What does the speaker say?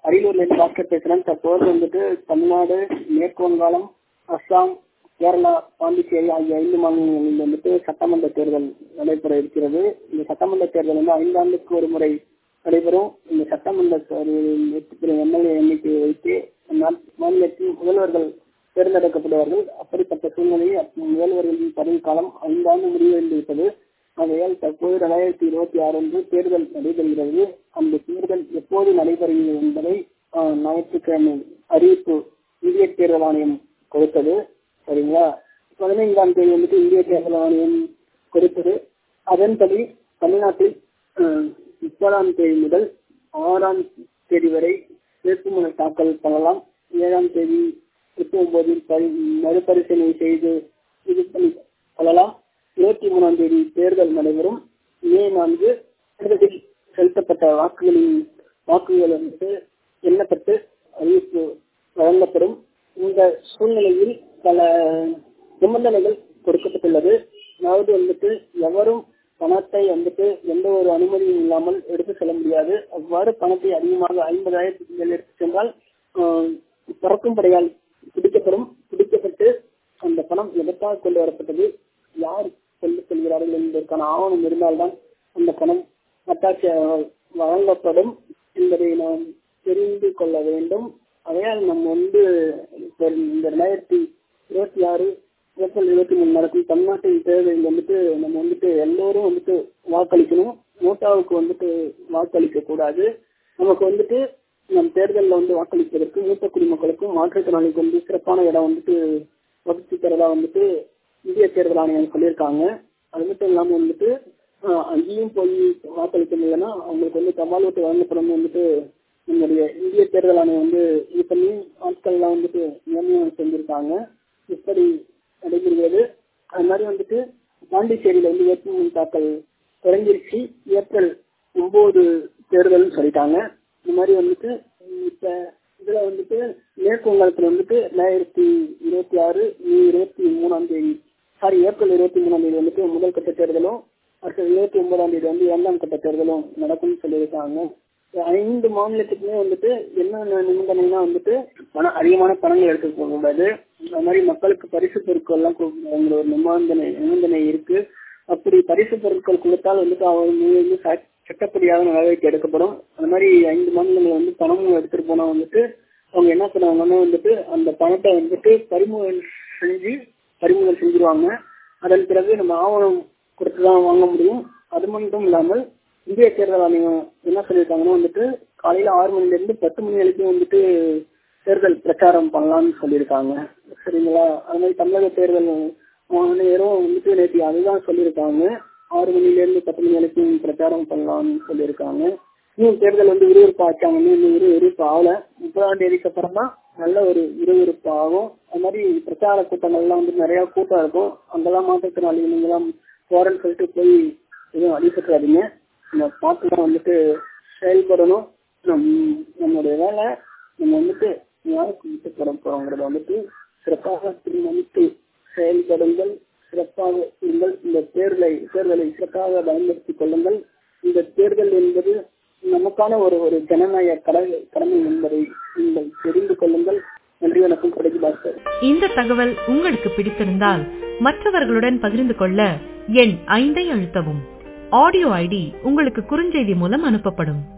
அரியலூர்ல இருந்து பாஸ்கர் பேசுறேன் தற்போது வந்துட்டு தமிழ்நாடு மேற்கு வங்காளம் அஸ்ஸாம் கேரளா பாண்டிச்சேரி ஆகிய ஐந்து மாநிலங்களில் வந்துட்டு சட்டமன்ற தேர்தல் நடைபெற இருக்கிறது இந்த சட்டமன்ற தேர்தல் வந்து ஐந்தாண்டுக்கு ஒரு முறை நடைபெறும் இந்த சட்டமன்ற தேர்தலில் வெற்றி பெறும் எம்எல்ஏ எண்ணிக்கையை வைத்து மாநிலத்தின் முதல்வர்கள் தேர்ந்தெடுக்கப்படுவார்கள் அப்படிப்பட்ட சூழ்நிலையில் முதல்வர்களின் பதவிக்காலம் ஐந்தாண்டு முடிவடைந்துவிட்டது ஆகையால் தற்போது இரண்டாயிரத்தி இருபத்தி ஆறு அன்று தேர்தல் நடைபெறுகிறது அந்த தேர்தல் எப்போது நடைபெறுகிறது என்பதை ஞாயிற்றுக்கிழமை அறிவிப்பு இந்திய தேர்தல் ஆணையம் கொடுத்தது சரிங்களா பதினைந்தாம் தேதி வந்துட்டு இந்திய தேர்தல் ஆணையம் கொடுத்தது அதன்படி தமிழ்நாட்டில் முப்பதாம் தேதி முதல் ஆறாம் தேதி வரை வேட்புமனு தாக்கல் பண்ணலாம் ஏழாம் தேதி எட்டு ஒன்பதில் மறுபரிசீலனை செய்து இது பண்ணி கொள்ளலாம் இருபத்தி மூணாம் தேதி தேர்தல் நடைபெறும் மே நான்கு தேர்தலில் செலுத்தப்பட்ட வாக்குகளின் வாக்குகள் வந்து எண்ணப்பட்டு அறிவிப்பு வழங்கப்படும் இந்த சூழ்நிலையில் பல நிபந்தனைகள் கொடுக்கப்பட்டுள்ளது அதாவது வந்துட்டு எவரும் பணத்தை வந்துட்டு எந்த ஒரு அனுமதியும் இல்லாமல் எடுத்து செல்ல முடியாது அவ்வாறு பணத்தை அதிகமாக ஐம்பதாயிரத்துக்கு மேல் எடுத்து சென்றால் பறக்கும் படையால் பிடிக்கப்படும் பிடிக்கப்பட்டு அந்த பணம் எதற்காக கொண்டு வரப்பட்டது யார் கொண்டு செல்கிறார்கள் என்பதற்கான ஆவணம் இருந்தால்தான் அந்த பணம் அட்டாட்சியாக வழங்கப்படும் என்பதை நாம் தெரிந்து கொள்ள வேண்டும் அதையால் நம்ம வந்து இந்த ரெண்டாயிரத்தி இருபத்தி ஆறு ஏப்ரல் இருபத்தி மூணு நடக்கும் தமிழ்நாட்டின் தேர்தலில் வந்துட்டு நம்ம வந்துட்டு எல்லோரும் வந்துட்டு வாக்களிக்கணும் நோட்டாவுக்கு வந்துட்டு வாக்களிக்க கூடாது நமக்கு வந்துட்டு நம் தேர்தலில் வந்து வாக்களிப்பதற்கு மூத்த குடிமக்களுக்கும் மாற்றுத்திறனாளிக்கு வந்து சிறப்பான இடம் வந்துட்டு வகுத்து தரதா வந்துட்டு இந்திய தேர்தல் ஆணையம் சொல்லியிருக்காங்க அது மட்டும் இல்லாமல் வந்துட்டு அங்கேயும் போய் வாக்களிக்க முடியலன்னா அவங்களுக்கு வந்து தபால் ஓட்டு வழங்கப்படும் வந்துட்டு நம்முடைய இந்திய தேர்தல் ஆணையம் வந்து இது பண்ணி ஆட்கள்லாம் வந்துட்டு நியமனம் செஞ்சிருக்காங்க இப்படி நடைபெறுகிறது அது மாதிரி வந்துட்டு பாண்டிச்சேரியில வந்து வேட்புமனு தாக்கல் தொடங்கிருச்சு ஏப்ரல் ஒன்பது தேர்தல்னு சொல்லிட்டாங்க இந்த மாதிரி வந்துட்டு இப்ப இதுல வந்துட்டு மேற்கு வங்காளத்துல வந்துட்டு ரெண்டாயிரத்தி இருபத்தி ஆறு இருபத்தி மூணாம் தேதி சாரி ஏப்ரல் இருபத்தி மூணாம் தேதி வந்துட்டு முதல் கட்ட தேர்தலும் அடுத்த இருபத்தி ஒன்பதாம் தேதி வந்து இரண்டாம் கட்ட தேர்தலும் நடக்கும்னு சொல்லியிருக்காங்க ஐந்து மாநிலத்துக்குமே வந்துட்டு என்னென்ன நிபந்தனைனா வந்துட்டு பணம் அதிகமான பணங்கள் எடுத்துக்க கூடாது அது மாதிரி மக்களுக்கு பரிசு பொருட்கள் எல்லாம் கொடுக்குற ஒரு நிபந்தனை நிபந்தனை இருக்கு அப்படி பரிசு பொருட்கள் கொடுத்தால் வந்துட்டு அவங்க வந்து சட்டப்படியாக நடவடிக்கை எடுக்கப்படும் அந்த மாதிரி ஐந்து மாநிலங்கள் வந்து பணமும் எடுத்துட்டு போனா வந்துட்டு அவங்க என்ன பண்ணுவாங்கன்னா வந்துட்டு அந்த பணத்தை வந்துட்டு பறிமுதல் செஞ்சு பறிமுதல் செஞ்சிருவாங்க அதன் பிறகு நம்ம ஆவணம் கொடுத்துதான் வாங்க முடியும் அது மட்டும் இல்லாமல் இந்திய தேர்தல் ஆணையம் என்ன சொல்லியிருக்காங்கன்னா வந்துட்டு காலையில ஆறு மணில இருந்து பத்து மணி வரைக்கும் வந்துட்டு தேர்தல் பிரச்சாரம் பண்ணலாம்னு சொல்லியிருக்காங்க சரிங்களா அது மாதிரி தமிழக தேர்தல் ஆணையரும் வந்துட்டு நேற்று அதுதான் சொல்லியிருக்காங்க ஆறு மணில இருந்து பத்து மணி வரைக்கும் பிரச்சாரம் பண்ணலாம்னு சொல்லியிருக்காங்க இன்னும் தேர்தல் வந்து விறுவிறுப்பு ஆச்சாங்க இன்னும் விறுவிறுப்பு ஆகல முப்பதாம் தேதிக்கு அப்புறம் தான் நல்ல ஒரு விறுவிறுப்பு ஆகும் அது மாதிரி பிரச்சார கூட்டங்கள்லாம் வந்து நிறைய கூட்டம் இருக்கும் அங்கெல்லாம் மாற்றத்தினால நீங்களாம் போறேன்னு சொல்லிட்டு போய் எதுவும் அடிபட்டுறாதீங்க இந்த பாட்டுலாம் வந்துட்டு செயல்படணும் நம் நம்மளுடைய வேலை நம்ம வந்துட்டு யாருக்கு விட்டு போட போறோங்கிறத வந்துட்டு சிறப்பாக தீர்மானித்து செயல்படுங்கள் சிறப்பாக இருங்கள் இந்த தேர்தலை தேர்தலை சிறப்பாக பயன்படுத்திக் கொள்ளுங்கள் இந்த தேர்தல் என்பது நமக்கான ஒரு ஒரு ஜனநாயக கடமை கடமை என்பதை நீங்கள் தெரிந்து கொள்ளுங்கள் நன்றி வணக்கம் கடைசி பாஸ்கர் இந்த தகவல் உங்களுக்கு பிடித்திருந்தால் மற்றவர்களுடன் பகிர்ந்து கொள்ள எண் ஐந்தை அழுத்தவும் ஆடியோ ஐடி உங்களுக்கு குறுஞ்செய்தி மூலம் அனுப்பப்படும்